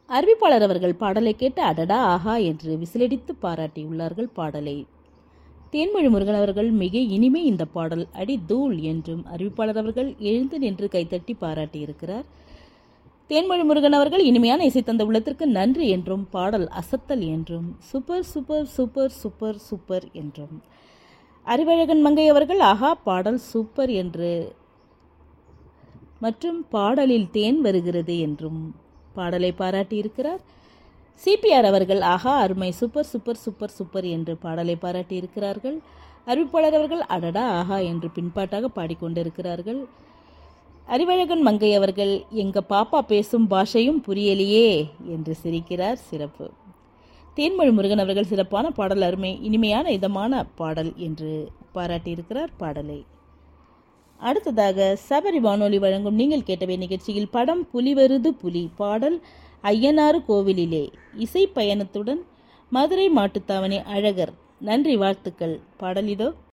அறிவிப்பாளர் அவர்கள் பாடலை கேட்டு அடடா ஆஹா என்று விசிலடித்து பாராட்டியுள்ளார்கள் பாடலை தேன்மொழி முருகன் அவர்கள் மிக இனிமை இந்த பாடல் அடி தூள் என்றும் அறிவிப்பாளர் அவர்கள் எழுந்து நின்று கைத்தட்டி பாராட்டியிருக்கிறார் தேன்மொழி முருகன் அவர்கள் இனிமையான இசை தந்த உள்ளத்திற்கு நன்றி என்றும் பாடல் அசத்தல் என்றும் super super super super super என்றும் அறிவழகன் மங்கை அவர்கள் ஆஹா பாடல் சூப்பர் என்று மற்றும் பாடலில் தேன் வருகிறது என்றும் பாடலை பாராட்டியிருக்கிறார் சிபிஆர் அவர்கள் ஆஹா அருமை சூப்பர் சூப்பர் சூப்பர் சூப்பர் என்று பாடலை பாராட்டியிருக்கிறார்கள் அறிவிப்பாளர் அவர்கள் அடடா ஆஹா என்று பின்பாட்டாக பாடிக்கொண்டிருக்கிறார்கள் அறிவழகன் மங்கை அவர்கள் எங்க பாப்பா பேசும் பாஷையும் புரியலையே என்று சிரிக்கிறார் சிறப்பு தேன்மொழி முருகன் அவர்கள் சிறப்பான பாடல் அருமை இனிமையான இதமான பாடல் என்று பாராட்டியிருக்கிறார் பாடலை அடுத்ததாக சபரி வானொலி வழங்கும் நீங்கள் கேட்டவை நிகழ்ச்சியில் படம் புலி வருது புலி பாடல் ஐயனாறு கோவிலிலே இசை பயணத்துடன் மதுரை மாட்டுத்தாவணி அழகர் நன்றி வாழ்த்துக்கள் பாடல் இதோ